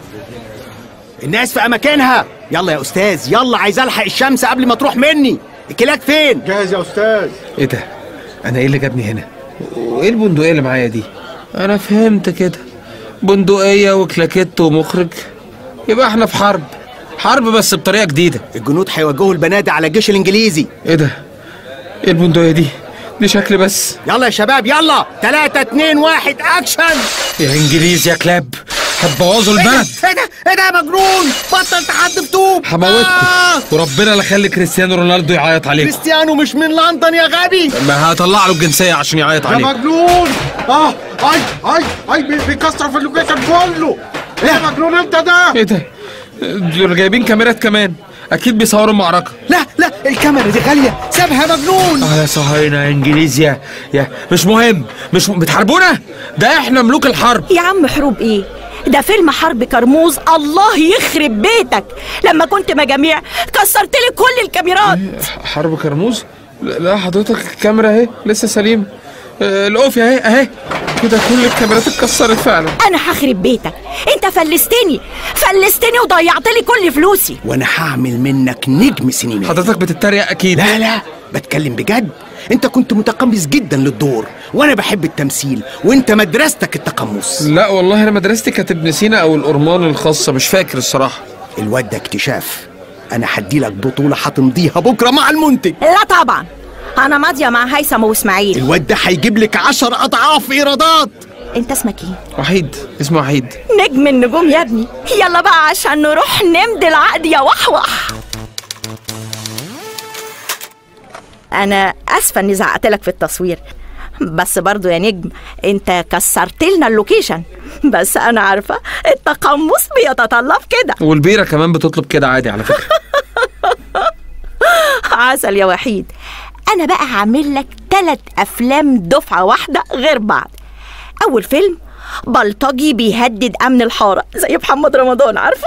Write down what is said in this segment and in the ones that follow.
الناس في اماكنها يلا يا استاذ يلا عايز الحق الشمس قبل ما تروح مني الكلاك فين جاهز يا استاذ ايه ده انا ايه اللي جابني هنا وايه البندقيه اللي معايا دي انا فهمت كده بندقيه وكلاكيت ومخرج يبقى احنا في حرب حرب بس بطريقه جديده الجنود هيوجهوا البنادق على الجيش الانجليزي ايه ده ايه البندقيه دي دي شكل بس يلا يا شباب يلا 3 2 1 اكشن يا انجليز يا كلاب هتبوظوا ايه ده البلد ايه ده ايه ده يا مجنون بطل تحدف طوب هموتكم آه! وربنا لا خلي كريستيانو رونالدو يعيط عليكم كريستيانو مش من لندن يا غبي ما هطلع له الجنسيه عشان يعيط يا عليكم مجنون اه اي اي اي بي- بيكسر في اللوكيشن كله ايه يا مجنون انت ده ايه ده دول جايبين كاميرات كمان اكيد بيصوروا المعركه لا لا الكاميرا دي غاليه سابها يا مجنون اه يا صهاينه يا انجليز يا يا مش مهم مش م... بتحاربونا ده احنا ملوك الحرب يا عم حروب ايه ده فيلم حرب كرموز الله يخرب بيتك لما كنت مجاميع كسرت لي كل الكاميرات حرب كرموز لا لا حضرتك الكاميرا اهي لسه سليم آه، الاوفي اهي اهي كده كل الكاميرات اتكسرت فعلا انا هخرب بيتك انت فلستني فلستني وضيعت لي كل فلوسي وانا هعمل منك نجم سينما حضرتك بتتريق اكيد لا لا بتكلم بجد انت كنت متقمص جدا للدور وانا بحب التمثيل وانت مدرستك التقمص لا والله انا مدرستي كانت ابن سينا او الأرمان الخاصه مش فاكر الصراحه الواد ده اكتشاف انا هديلك بطولة هتمضيها بكرة مع المنتج لا طبعا انا ماضيه مع هيثم واسماعيل الواد ده هيجيب لك عشر اضعاف ايرادات انت اسمك ايه وحيد اسمه وحيد نجم النجوم يا ابني يلا بقى عشان نروح نمضي العقد يا وحوح انا اسفه اني زعقت لك في التصوير بس برضو يا نجم انت كسرت لنا اللوكيشن بس انا عارفه التقمص بيتطلب كده والبيره كمان بتطلب كده عادي على فكره عسل يا وحيد انا بقى هعمل لك تلات افلام دفعه واحده غير بعض اول فيلم بلطجي بيهدد امن الحاره زي محمد رمضان عارفه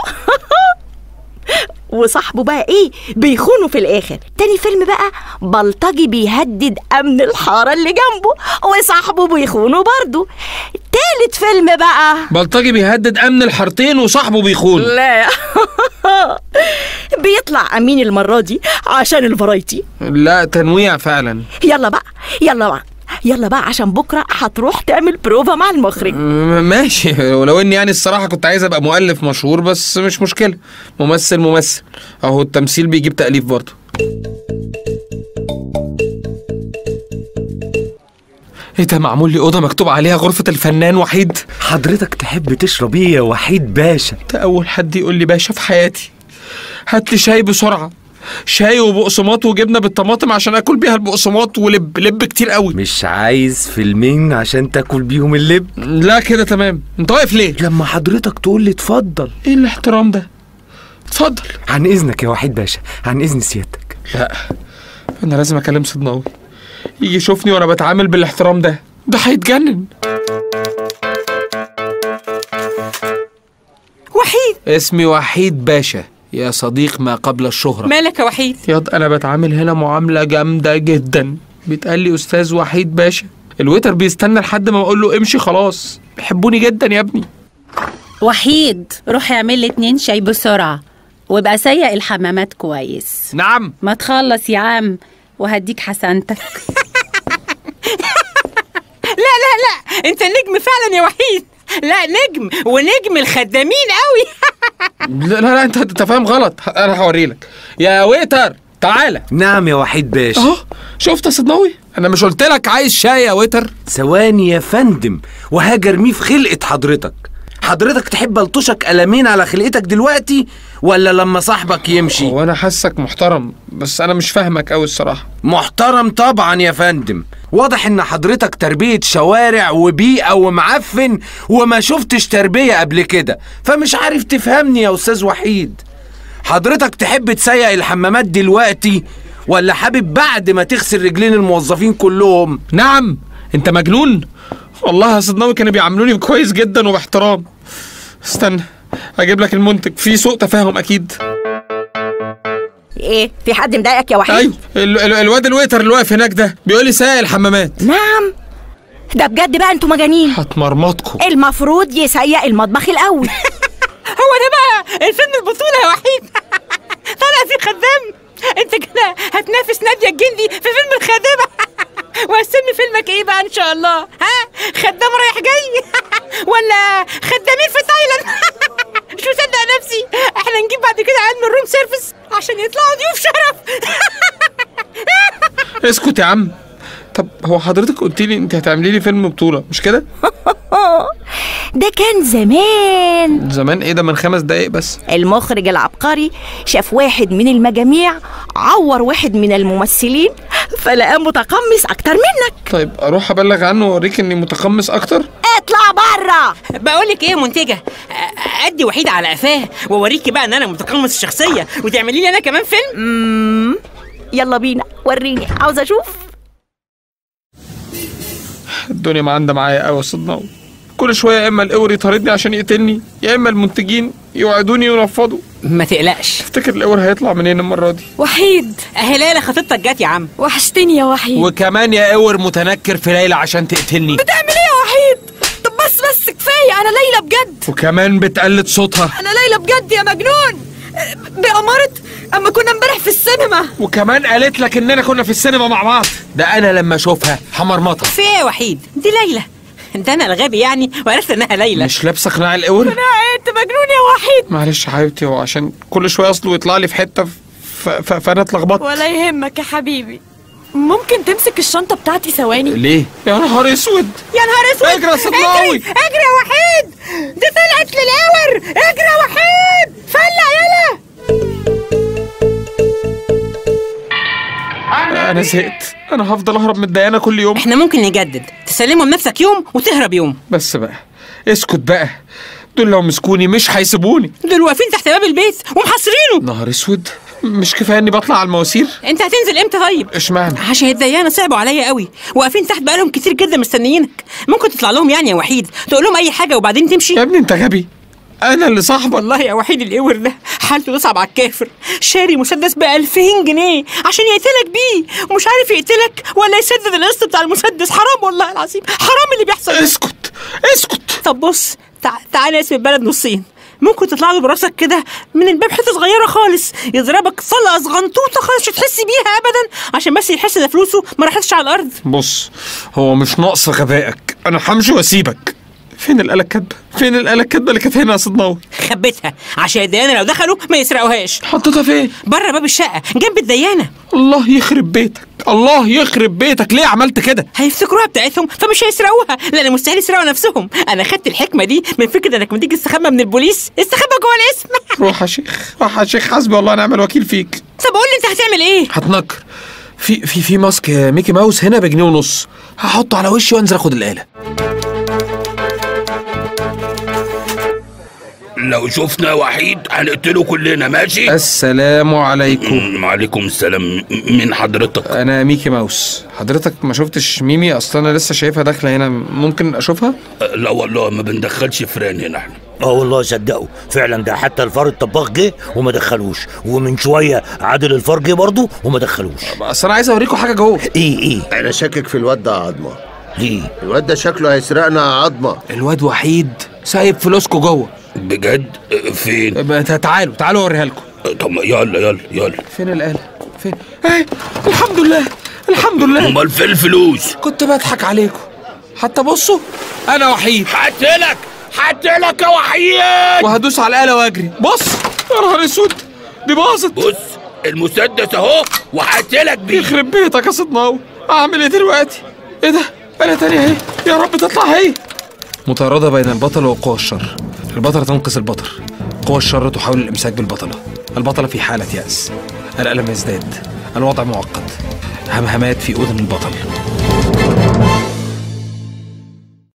وصاحبه بقى ايه بيخونه في الاخر تاني فيلم بقى بلطجي بيهدد امن الحاره اللي جنبه وصاحبه بيخونه برضه تالت فيلم بقى بلطجي بيهدد امن الحارتين وصاحبه بيخون لا بيطلع امين المره دي عشان الفرايتي لا تنويع فعلا يلا بقى يلا بقى يلا بقى عشان بكره هتروح تعمل بروفا مع المخرج م- ماشي ولو اني يعني الصراحه كنت عايز ابقى مؤلف مشهور بس مش مشكله ممثل ممثل اهو التمثيل بيجيب تاليف برضه ايه ده معمول لي اوضه مكتوب عليها غرفه الفنان وحيد حضرتك تحب تشرب ايه يا وحيد باشا ده اول حد يقول لي باشا في حياتي هات لي شاي بسرعه شاي وبقسماط وجبنه بالطماطم عشان اكل بيها البقسماط ولب لب كتير قوي مش عايز فيلمين عشان تاكل بيهم اللب لا كده تمام انت واقف ليه لما حضرتك تقول لي اتفضل ايه الاحترام ده اتفضل عن اذنك يا وحيد باشا عن اذن سيادتك لا انا لازم اكلم صدناوي يجي يشوفني وانا بتعامل بالاحترام ده ده هيتجنن وحيد اسمي وحيد باشا يا صديق ما قبل الشهرة مالك يا وحيد ياض انا بتعامل هنا معاملة جامدة جدا بيتقال لي استاذ وحيد باشا الويتر بيستنى لحد ما اقول له امشي خلاص بيحبوني جدا يا ابني وحيد روح اعمل لي اتنين شاي بسرعة وابقى سيق الحمامات كويس نعم ما تخلص يا عم وهديك حسنتك لا لا لا انت نجم فعلا يا وحيد لا نجم ونجم الخدامين قوي لا لا, لا انت انت فاهم غلط انا هوريلك يا ويتر تعالى نعم يا وحيد باشا اهو شفت يا صدناوي انا مش قلت لك عايز شاي يا ويتر ثواني يا فندم وهاجي ارميه في خلقة حضرتك حضرتك تحب الطشك قلمين على خلقتك دلوقتي ولا لما صاحبك يمشي هو انا حاسك محترم بس انا مش فاهمك قوي الصراحه محترم طبعا يا فندم واضح ان حضرتك تربية شوارع وبيئة ومعفن وما شفتش تربية قبل كده فمش عارف تفهمني يا استاذ وحيد حضرتك تحب تسيق الحمامات دلوقتي ولا حابب بعد ما تغسل رجلين الموظفين كلهم نعم انت مجنون والله يا صدناوي كانوا بيعاملوني كويس جدا وباحترام استنى اجيب لك المنتج في سوء تفاهم اكيد ايه في حد مضايقك يا وحيد ايوه ال- ال- الواد الويتر اللي واقف هناك ده بيقول لي سايق الحمامات نعم ده بجد بقى انتوا مجانين هتمرمطكوا المفروض يسيق المطبخ الاول هو ده بقى الفيلم البطولة يا وحيد طالع فيه خدام انت كده هتنافس نادية الجندي في فيلم الخادمة وهتسمي فيلمك ايه بقى ان شاء الله ها خدام رايح جاي ولا خدامين في تايلاند مش مصدق نفسي احنا نجيب بعد كده علم الروم سيرفيس عشان يطلعوا ضيوف شرف اسكت يا عم طب هو حضرتك قلت لي انت هتعملي لي فيلم بطولة مش كده؟ ده كان زمان زمان ايه ده من خمس دقايق بس المخرج العبقري شاف واحد من المجاميع عور واحد من الممثلين فلقاه متقمص اكتر منك طيب اروح ابلغ عنه واوريك اني متقمص اكتر اطلع بره بقول لك ايه يا منتجه أ- ادي وحيد على قفاه واوريكي بقى ان انا متقمص الشخصيه وتعملي لي انا كمان فيلم يلا بينا وريني عاوز اشوف الدنيا ما عندها معايا قوي يا صدناوي كل شويه يا اما القور يطاردني عشان يقتلني يا اما المنتجين يوعدوني وينفضوا ما تقلقش تفتكر القور هيطلع منين المره دي وحيد اهي ليلى خطيبتك جت يا عم وحشتني يا وحيد وكمان يا قور متنكر في ليلى عشان تقتلني بتعمل ايه يا وحيد طب بس بس كفايه انا ليلى بجد وكمان بتقلد صوتها انا ليلى بجد يا مجنون بأمارة اما كنا امبارح في السينما وكمان قالت لك اننا كنا في السينما مع بعض ده انا لما اشوفها حمرمطه في ايه يا وحيد دي ليلى ده انا الغبي يعني وعرفت انها ليلى مش لابسه قناع القور انت مجنون يا وحيد معلش يا حبيبتي هو عشان كل شويه اصله يطلع لي في حته ف... ف... فانا اتلخبطت ولا يهمك يا حبيبي ممكن تمسك الشنطة بتاعتي ثواني ليه يا نهار اسود يا نهار اسود اجري يا صدناوي. اجري اجري يا وحيد دي طلعت للاور اجري يا وحيد فلع يلا انا زهقت انا هفضل اهرب من الديانه كل يوم احنا ممكن نجدد تسلمهم نفسك يوم وتهرب يوم بس بقى اسكت بقى دول لو مسكوني مش هيسيبوني دول واقفين تحت باب البيت ومحاصرينه نهار اسود مش كفايه اني بطلع على المواسير انت هتنزل امتى طيب اشمعنى عشان الديانه صعبوا عليا قوي واقفين تحت بقالهم كتير جدا مستنيينك ممكن تطلع لهم يعني يا وحيد تقول لهم اي حاجه وبعدين تمشي يا ابني انت غبي انا اللي صاحبك والله يا وحيد القور ده حالته تصعب على الكافر شاري مسدس ب 2000 جنيه عشان يقتلك بيه ومش عارف يقتلك ولا يسدد القسط بتاع المسدس حرام والله العظيم حرام اللي بيحصل ده. اسكت اسكت طب بص تع... تعالى اسم البلد نصين ممكن تطلع له براسك كده من الباب حته صغيره خالص يضربك طلقه صغنطوطه خالص مش هتحس بيها ابدا عشان بس يحس ان فلوسه ما راحتش على الارض بص هو مش ناقص غبائك انا همشي واسيبك فين الآلة الكاتبة؟ فين الآلة الكاتبة اللي كانت هنا يا صدناوي؟ خبيتها عشان الديانه لو دخلوا ما يسرقوهاش حطيتها فين؟ بره باب الشقه جنب الديانه الله يخرب بيتك الله يخرب بيتك ليه عملت كده؟ هيفتكروها بتاعتهم فمش هيسرقوها لان مستحيل يسرقوا نفسهم انا خدت الحكمه دي من فكره انك لما تيجي تستخبى من البوليس استخبى جوه الاسم روح يا شيخ روح يا شيخ حسبي والله ونعم الوكيل فيك طب قول لي انت هتعمل ايه هتنكر في في في ماسك ميكي ماوس هنا بجنيه ونص هحطه على وشي وانزل اخد الآلة لو شفنا وحيد هنقتله كلنا ماشي السلام عليكم م- وعليكم السلام م- من حضرتك انا ميكي ماوس حضرتك ما شفتش ميمي اصلا انا لسه شايفها داخله هنا ممكن اشوفها أه، لا والله ما بندخلش فران هنا احنا اه والله صدقوا فعلا ده حتى الفار الطباخ جه وما دخلوش ومن شويه عادل الفار جه برضه وما دخلوش اصل انا عايز اوريكم حاجه جوه ايه ايه انا شاكك في الواد ده عظمه ليه الواد ده شكله هيسرقنا عظمه الواد وحيد سايب فلوسكم جوه بجد أه، فين يبقى تعالوا تعالوا اوريها لكم أه، طب ما يلا يلا يلا فين الآلة فين ايه الحمد لله الحمد لله امال فين الفلوس كنت بضحك عليكم حتى بصوا انا وحيد هقتلك هقتلك يا وحيد وهدوس على الآلة واجري بص يا نهار اسود دي باظت بص المسدس اهو وهقتلك بيه يخرب بيتك يا صدناوي اعمل ايه دلوقتي ايه ده آلة تانية اهي يا رب تطلع هي مطاردة بين البطل وقوى الشر البطلة تنقذ البطل قوى الشر تحاول الامساك بالبطلة البطلة في حالة يأس الألم يزداد الوضع معقد همهمات في أذن البطل